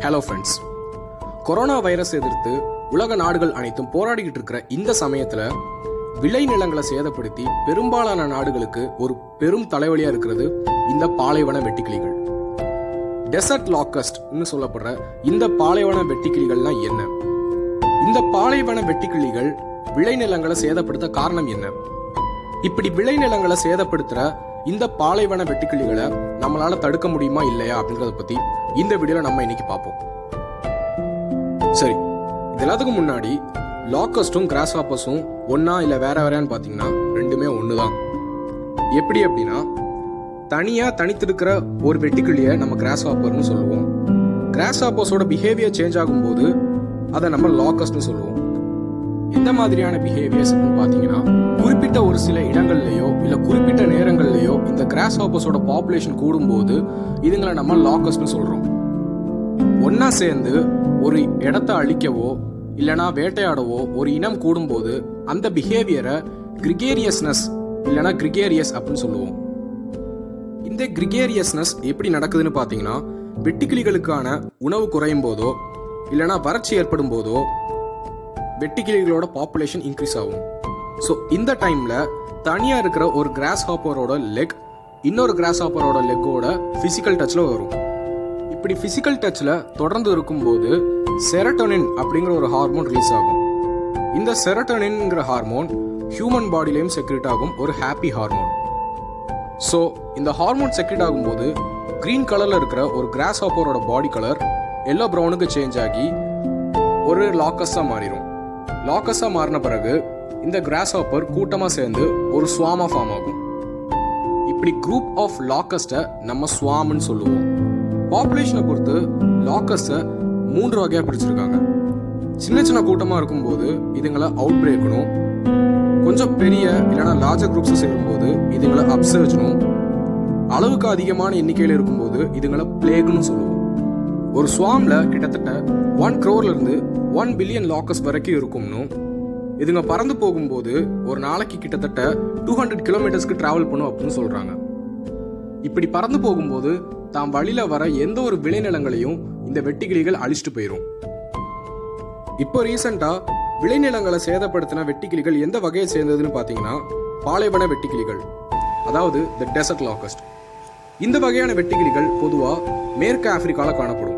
hello friends corona virus எதிர்த்து உலக நாடுகள் அனைத்தும் போராடிக்கிட்டு இருக்கிற இந்த சமயத்துல விளைநிலங்களை சேதப்படுத்தி பெரும்பாலான நாடுகளுக்கு ஒரு பெரும் தலைவலியா இருக்கிறது இந்த பாலைவன வெட்டுக்கிளிகள் டெசர்ட் லாக்கஸ்ட்னு சொல்லப்படுற இந்த பாலைவன வெட்டுக்கிளிகள்னா என்ன இந்த பாலைவன வெட்டுக்கிளிகள் விளைநிலங்களை சேதப்படுத்த காரணம் என்ன இப்படி விளைநிலங்களை சேதப்படுத்துற இந்த பாலைவன வெட்டுக்கிளிகளை நம்மளால தடுக்க முடியுமா இல்லையா அப்படிங்கறத பத்தி இந்த வீடியோல நம்ம இன்னைக்கு பார்ப்போம் சரி இது எல்லாத்துக்கும் முன்னாடி லாக்கஸ்டும் கிராஸ் ஹாப்பர்ஸும் ஒன்னா இல்ல வேற வேறன்னு பாத்தீங்கன்னா ரெண்டுமே ஒண்ணுதான் எப்படி அப்படின்னா தனியா தனித்திருக்கிற ஒரு வெட்டுக்கிளிய நம்ம கிராஸ் ஹாப்பர்னு சொல்லுவோம் கிராஸ் ஹாப்பர்ஸோட பிஹேவியர் சேஞ்ச் ஆகும்போது அதை நம்ம லாக்கஸ்ட்னு சொல்லுவோம் எந்த மாதிரியான பிஹேவியர்ஸ் பார்த்தீங்கன்னா குறிப்பிட்ட ஒரு சில இடங்கள்லயோ இல்ல குறிப்பிட்ட நேரங்கள்லயோ இந்த கிராஸ் ஹாப்பர்ஸோட பாப்புலேஷன் கூடும்போது இதுங்களை நம்ம லாக்கஸ்ட்னு சொல்றோம் ஒன்னா சேர்ந்து ஒரு இடத்த அழிக்கவோ இல்லனா வேட்டையாடவோ ஒரு இனம் கூடும்போது அந்த பிஹேவியரை கிரிகேரியஸ்னஸ் இல்லனா கிரிகேரியஸ் அப்படின்னு சொல்லுவோம் இந்த கிரிகேரியஸ்னஸ் எப்படி நடக்குதுன்னு பார்த்தீங்கன்னா வெட்டுக்கிளிகளுக்கான உணவு குறையும் போதோ இல்லனா வறட்சி ஏற்படும் போதோ வெட்டுக்கிளிகளோட பாப்புலேஷன் இன்க்ரீஸ் ஆகும் ஸோ இந்த டைம்ல தனியா இருக்கிற ஒரு கிராஸ் ஹாப்பரோட லெக் இன்னொரு கிராஸ் ஹாப்பரோட லெக்கோட பிசிக்கல் டச்ல வரும் இப்படி பிசிக்கல் டச்ல தொடர்ந்து இருக்கும்போது செரட்டோனின் அப்படிங்கிற ஒரு ஹார்மோன் ரிலீஸ் ஆகும் இந்த செரட்டோனின்ங்கிற ஹார்மோன் ஹியூமன் பாடியிலையும் செக்ரேட் ஆகும் ஒரு ஹாப்பி ஹார்மோன் ஸோ இந்த ஹார்மோன் செக்ரேட் ஆகும்போது கிரீன் கலர்ல இருக்கிற ஒரு கிராஸ் ஹாப்பரோட பாடி கலர் எல்லோ ப்ரௌனுக்கு சேஞ்ச் ஆகி ஒரு லாக்கஸா மாறிடும் லாக்கஸா மாறின பிறகு இந்த கிராஸ் ஹாப்பர் கூட்டமா சேர்ந்து ஒரு ஸ்வாமா ஃபார்ம் ஆகும் இப்படி குரூப் ஆஃப் லாக்கஸ்ட நம்ம ஸ்வாம்னு சொல்லுவோம் பாப்புலேஷனை பொறுத்து லாக்கஸ்ட மூன்று வகையா பிரிச்சிருக்காங்க சின்ன சின்ன கூட்டமா இருக்கும்போது இதுங்களை அவுட் பிரேக்கணும் கொஞ்சம் பெரிய இல்லைன்னா லார்ஜர் குரூப்ஸ் சேரும்போது இதுங்களை அப்சர்ஜனும் அளவுக்கு அதிகமான எண்ணிக்கையில் இருக்கும்போது இதுங்களை பிளேக்னு சொல்லுவோம் ஒரு ஸ்வாம்ல கிட்டத்தட்ட ஒன் க்ரோர்ல இருந்து ஒன் பில்லியன் லாக்கஸ் வரைக்கும் இருக்கும்னு இதுங்க பறந்து போகும்போது ஒரு நாளைக்கு கிட்டத்தட்ட டூ ஹண்ட்ரட் கிலோமீட்டர்ஸ்க்கு டிராவல் பண்ணும் அப்படின்னு சொல்றாங்க இப்படி பறந்து போகும்போது தாம் வழியில வர எந்த ஒரு விளைநிலங்களையும் இந்த வெட்டுக்கிளிகள் அழிச்சிட்டு போயிடும் இப்போ ரீசெண்டா விளைநிலங்களை சேதப்படுத்தின வெட்டுக்கிளிகள் எந்த வகையை சேர்ந்ததுன்னு பாத்தீங்கன்னா பாலைவன வெட்டுக்கிளிகள் அதாவது த டெசர்ட் லாக்கஸ்ட் இந்த வகையான வெட்டுக்கிளிகள் பொதுவா மேற்கு ஆப்பிரிக்கால காணப்படும்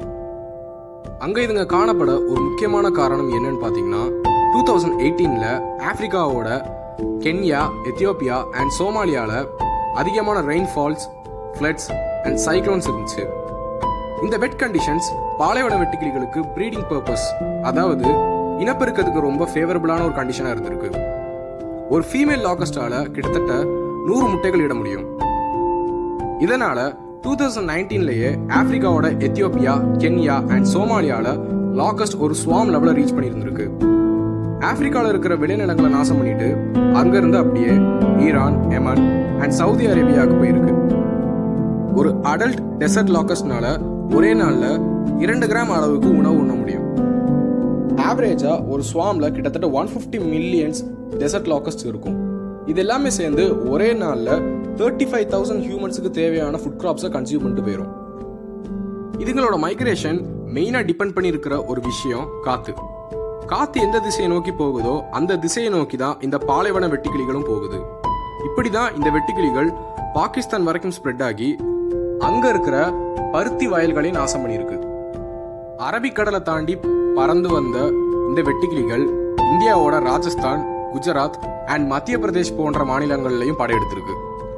அங்க இதுங்க காணப்பட ஒரு முக்கியமான காரணம் என்னன்னு பாத்தீங்கன்னா டூ தௌசண்ட் எயிட்டீன்ல ஆப்பிரிக்காவோட கென்யா எத்தியோப்பியா அண்ட் சோமாலியால அதிகமான ரெயின்ஃபால்ஸ் ஃப்ளட்ஸ் அண்ட் சைக்ளோன்ஸ் இருந்துச்சு இந்த வெட் கண்டிஷன்ஸ் பாலைவன வெட்டுக்கிளிகளுக்கு ப்ரீடிங் பர்பஸ் அதாவது இனப்பெருக்கத்துக்கு ரொம்ப ஃபேவரபிளான ஒரு கண்டிஷனா இருந்திருக்கு ஒரு ஃபீமேல் லாக்கஸ்டால கிட்டத்தட்ட நூறு முட்டைகள் இட முடியும் இதனால டூ தௌசண்ட் நைன்டீன்லயே ஆப்பிரிக்காவோட எத்தியோப்பியா கென்யா அண்ட் சோமாலியால லாக்கஸ்ட் ஒரு ஸ்வாம் லெவல ரீச் பண்ணியிருந்திருக்கு ஆப்பிரிக்கால இருக்கிற விளைநிலங்களை நாசம் பண்ணிட்டு அங்கிருந்து அப்படியே ஈரான் எமன் அண்ட் சவுதி அரேபியாவுக்கு போயிருக்கு ஒரு அடல்ட் டெசர்ட் லாக்கஸ்ட்னால ஒரே நாள்ல இரண்டு கிராம் அளவுக்கு உணவு உண்ண முடியும் ஆவரேஜா ஒரு ஸ்வாம்ல கிட்டத்தட்ட one fifty millions desert locust இருக்கும் இது எல்லாமே சேர்ந்து ஒரே நாள்ல தேர்ட்டி ஃபைவ் தௌசண்ட் ஹியூமன்ஸுக்கு தேவையான ஃபுட் கிராப்ஸை கன்சியூம் பண்ணிட்டு போயிடும் இதுங்களோட மைக்ரேஷன் மெயினா டிபெண்ட் பண்ணி இருக்கிற ஒரு விஷயம் காத்து காத்து எந்த திசையை நோக்கி போகுதோ அந்த திசையை நோக்கி தான் இந்த பாலைவன வெட்டுக்கிளிகளும் போகுது இப்படிதான் இந்த வெட்டுக்கிளிகள் பாகிஸ்தான் வரைக்கும் ஸ்ப்ரெட் ஆகி அங்க இருக்கிற பருத்தி வயல்களை நாசம் பண்ணியிருக்கு அரபிக்கடலை தாண்டி பறந்து வந்த இந்த வெட்டுக்கிளிகள் இந்தியாவோட ராஜஸ்தான் குஜராத் அண்ட் மத்திய பிரதேஷ் போன்ற மாநிலங்கள்லயும் படையெடுத்திருக்கு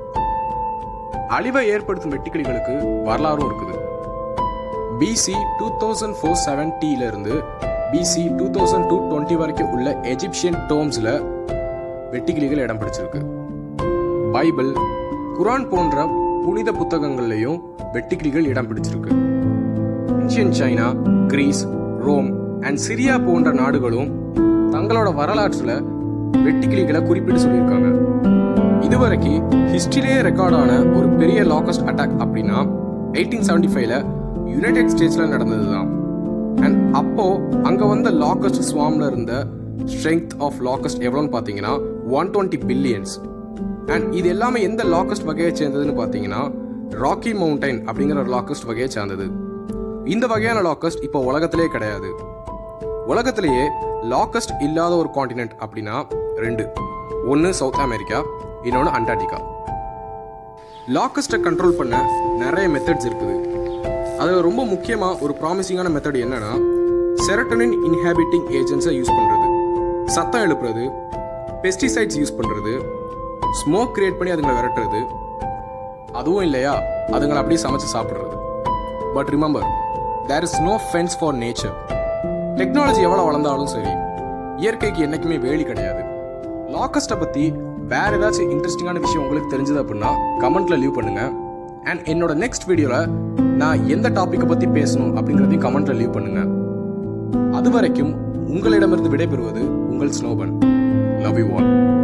அழிவை ஏற்படுத்தும் வெட்டுக்கிளிகளுக்கு வரலாறும் இருக்குது பிசி டூ தௌசண்ட் ஃபோர் செவன்டில இருந்து BC two thousand two twenty வரைக்கும் உள்ள எஜிப்சியன் டோம்ஸ்ல வெட்டுக்கிளிகள் இடம் பிடிச்சிருக்கு பைபிள் குரான் போன்ற புனித புத்தகங்கள்லையும் வெட்டுக்கிளிகள் இடம் பிடிச்சிருக்கு ancient China Greece Rome and Syria போன்ற நாடுகளும் தங்களோட வரலாற்றுல வெட்டுக்கிளிகளை குறிப்பிட்டு சொல்லியிருக்காங்க இதுவரைக்கும் ஹிஸ்டரியே ரெக்கார்டான ஒரு பெரிய லாக்கஸ்ட் அட்டாக் அப்படின்னா எயிட்டீன் செவன்டி ஃபைவ்ல யுனைடெட் ஸ்டேட்ஸ்ல நடந்தது தான் அண்ட் அப்போ அங்க வந்த லாக்கஸ்ட் ஸ்வாம்ல இருந்த ஸ்ட்ரென்த் ஆஃப் லாக்கஸ்ட் எவ்வளோன்னு பார்த்தீங்கன்னா ஒன் டுவெண்ட்டி பில்லியன்ஸ் அண்ட் இது எல்லாமே எந்த லாக்கஸ்ட் வகையை சேர்ந்ததுன்னு பார்த்தீங்கன்னா ராக்கி மவுண்டைன் அப்படிங்கிற லாக்கஸ்ட் வகையை சேர்ந்தது இந்த வகையான லாக்கஸ்ட் இப்போ உலகத்திலே கிடையாது உலகத்திலேயே லாக்கஸ்ட் இல்லாத ஒரு காண்டினென்ட் அப்படின்னா ரெண்டு ஒன்று சவுத் அமெரிக்கா இன்னொன்று அண்டார்டிகா லாக்கஸ்ட்டை கண்ட்ரோல் பண்ண நிறைய மெத்தட்ஸ் இருக்குது அதில் ரொம்ப முக்கியமாக ஒரு ப்ராமிசிங்கான மெத்தட் என்னன்னா செரட்டனின் இன்ஹாபிட்டிங் ஏஜென்ட்ஸை யூஸ் பண்ணுறது சத்தம் எழுப்புறது பெஸ்டிசைட்ஸ் யூஸ் பண்ணுறது ஸ்மோக் கிரியேட் பண்ணி அதுங்களை விரட்டுறது அதுவும் இல்லையா அதுங்களை அப்படியே சமைச்சு சாப்பிட்றது but remember there is no fence for nature technology எவ்வளோ வளர்ந்தாலும் சரி இயற்கைக்கு என்றைக்குமே வேலி கிடையாது லாக்கஸ்ட்டை பற்றி வேற ஏதாச்சும் இன்ட்ரெஸ்டிங்கான விஷயம் உங்களுக்கு தெரிஞ்சது அப்படின்னா கமெண்ட்ல லீவ் பண்ணுங்க அண்ட் என்னோட நெக்ஸ்ட் வீடியோவில் நான் எந்த டாப்பிக்கை பற்றி பேசணும் அப்படிங்கிறதையும் கமெண்ட்ல லீவ் பண்ணுங்க அது வரைக்கும் உங்களிடமிருந்து விடைபெறுவது உங்கள் ஸ்னோபன் லவ் யூ ஆல்